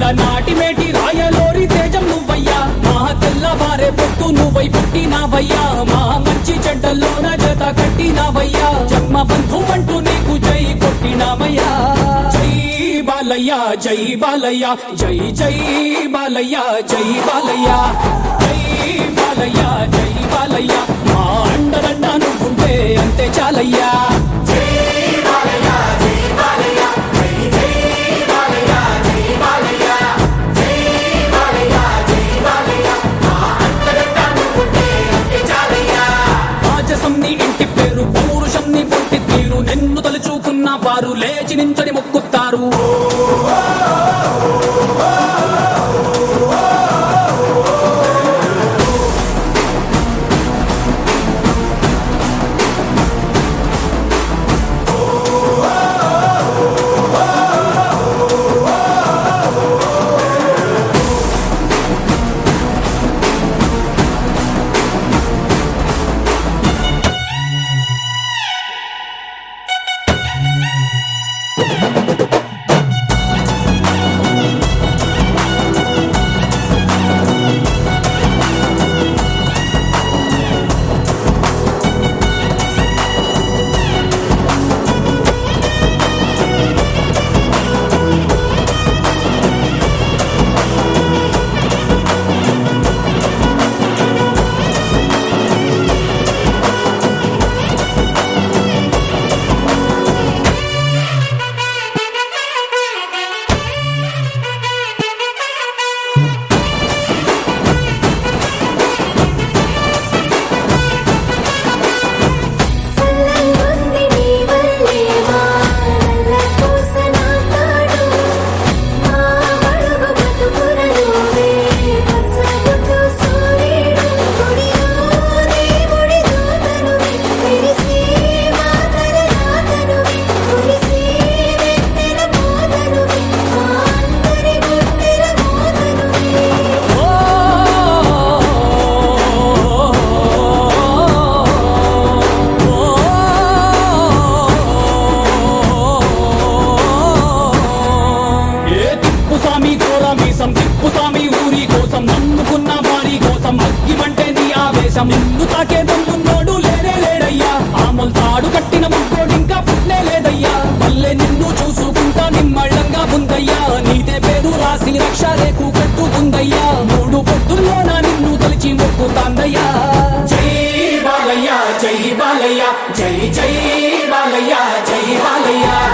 నాటి మేటి రాయలోరి తేజం నువ్వయ్యా మా తెల్లవారే పొత్తు నువ్వై పుట్టినావయ్యా మా మంచి చెడ్డల్లోన జత కట్టినావయ్యా జన్మ బంధు అంటూ నీకు జై కొట్టినావయ్యా జై బాలయ్య జై బాలయ్య జై జై బాలయ్య జై బాలయ్య జై బాలయ్య జై బాలయ్య మా అండదండ నువ్వుంటే అంతే చాలయ్యా రాజసం నీ ఇంటి పేరు పౌరుషం నీ పొట్టి తీరు నిన్ను తలుచుకున్న వారు లేచి నించని మొక్కుతారు సల్లగుంది నీ వల్లే మా నల్ల పూసన తాడు మా బడుగు బతుకున నువ్వే పచ్చగుట్టు సూర్యుడు గుడిలో దేవుడి దూతనువే విరిసి మా తల రాతనువే కురిసి వెన్నెల పోతనువే మా అందరి గుండెల మోతనువే ఏ తిప్పు స్వామి కోర మీసం తిప్పు స్వామి ఊరి కోసం నమ్ముకున్న వారి కోసం అగ్గిమంటే నీ ఆవేశం నిన్ను తాకే దమ్మున్నోడు లేనే లేడయ్యా ఆమల్ తాడు కట్టిన ముక్కోడు ఇంకా పుట్నే లేదయ్యా మళ్ళీ నిన్ను చూసుకుంటా నిమ్మళ్ళంగా ఉందయ్యా నీదే పేరు రాసి రక్ష రేకు కట్టుకుందయ్యా మూడు పొద్దుల్లోన నిన్ను తలిచి మొక్కుతాందయ్యా జై బాలయ్య జై బాలయ్య జై జై బాలయ్య జై బాలయ్య